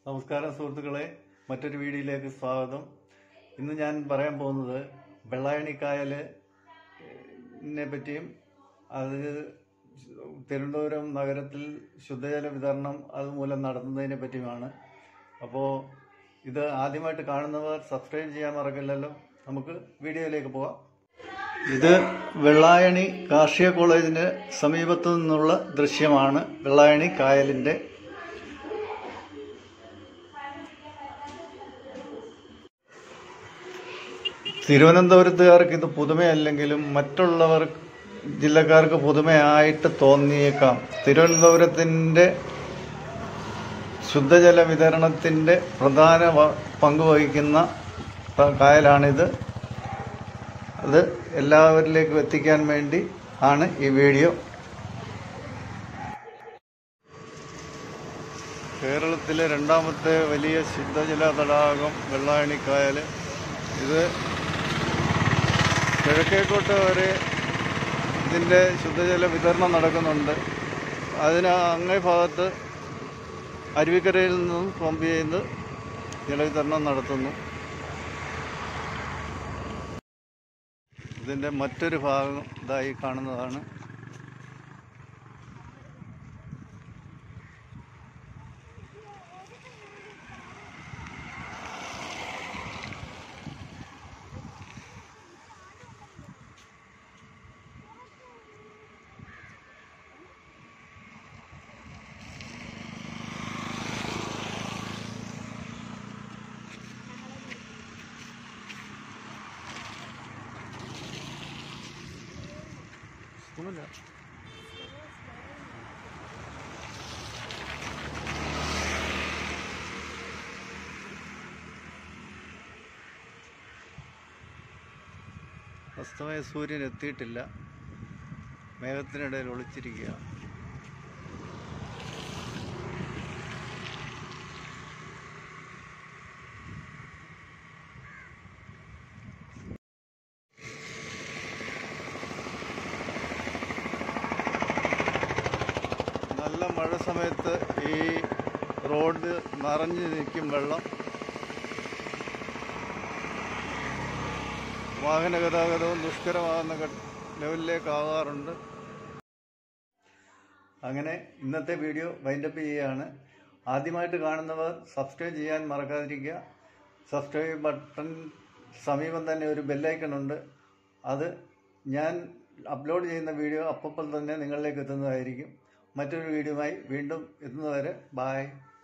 നമസ്കാരം സുഹൃത്തുക്കളെ മറ്റൊരു വീഡിയോയിലേക്ക് സ്വാഗതം ഇന്ന് ഞാൻ പറയാൻ പോകുന്നത് വെള്ളായണിക്കായലിനെ പറ്റിയും അത് തിരുവനന്തപുരം നഗരത്തിൽ ശുദ്ധജല വിതരണം അതുമൂലം നടത്തുന്നതിനെ പറ്റിയുമാണ് അപ്പോൾ ഇത് ആദ്യമായിട്ട് കാണുന്നവർ സബ്സ്ക്രൈബ് ചെയ്യാൻ മറക്കില്ലല്ലോ നമുക്ക് വീഡിയോയിലേക്ക് പോവാം ഇത് വെള്ളായണി കാർഷിക കോളേജിന് സമീപത്തു നിന്നുള്ള ദൃശ്യമാണ് വെള്ളായണി കായലിൻ്റെ തിരുവനന്തപുരത്തുകാർക്ക് ഇത് പുതുമയല്ലെങ്കിലും മറ്റുള്ളവർ ജില്ലക്കാർക്ക് പുതുമയായിട്ട് തോന്നിയേക്കാം തിരുവനന്തപുരത്തിൻ്റെ ശുദ്ധജല വിതരണത്തിൻ്റെ പ്രധാന വ- പങ്ക് വഹിക്കുന്ന പ- കായലാണിത് അത് എല്ലാവരിലേക്കും എത്തിക്കാൻ വേണ്ടി ആണ് ഈ വീഡിയോ കേരളത്തിലെ രണ്ടാമത്തെ വലിയ ശുദ്ധജല തടാകം വെള്ളായണിക്കായൽ ഇത് കിഴക്കേക്കോട്ട വരെ ഇതിൻ്റെ ശുദ്ധജല വിതരണം നടക്കുന്നുണ്ട് അതിന് അങ്ങേ ഭാഗത്ത് അരുവിക്കരയിൽ നിന്നും പമ്പ് ചെയ്ത് ജലവിതരണം നടത്തുന്നു ഇതിൻ്റെ മറ്റൊരു ഭാഗം ഇതായി കാണുന്നതാണ് ഒന്നുമില്ല അസ്തമയ സൂര്യൻ എത്തിയിട്ടില്ല മേഘത്തിനിടയിൽ ഒളിച്ചിരിക്കുക നല്ല മഴ സമയത്ത് ഈ റോഡ് നിറഞ്ഞു നിൽക്കും വെള്ളം വാഹന ഗതാഗതവും ദുഷ്കരമാകുന്ന ഘട്ട- ലെവലിലേക്കാകാറുണ്ട് അങ്ങനെ ഇന്നത്തെ വീഡിയോ വൈൻഡപ്പ് ചെയ്യുകയാണ് ആദ്യമായിട്ട് കാണുന്നവർ സബ്സ്ക്രൈബ് ചെയ്യാൻ മറക്കാതിരിക്കുക സബ്സ്ക്രൈബ് ബട്ടൺ സമീപം തന്നെ ഒരു ബെല്ലൈക്കൺ ഉണ്ട് അത് ഞാൻ അപ്ലോഡ് ചെയ്യുന്ന വീഡിയോ അപ്പോൾ തന്നെ നിങ്ങളിലേക്ക് എത്തുന്നതായിരിക്കും മറ്റൊരു വീഡിയോയുമായി വീണ്ടും എത്തുന്നവരെ ബായ്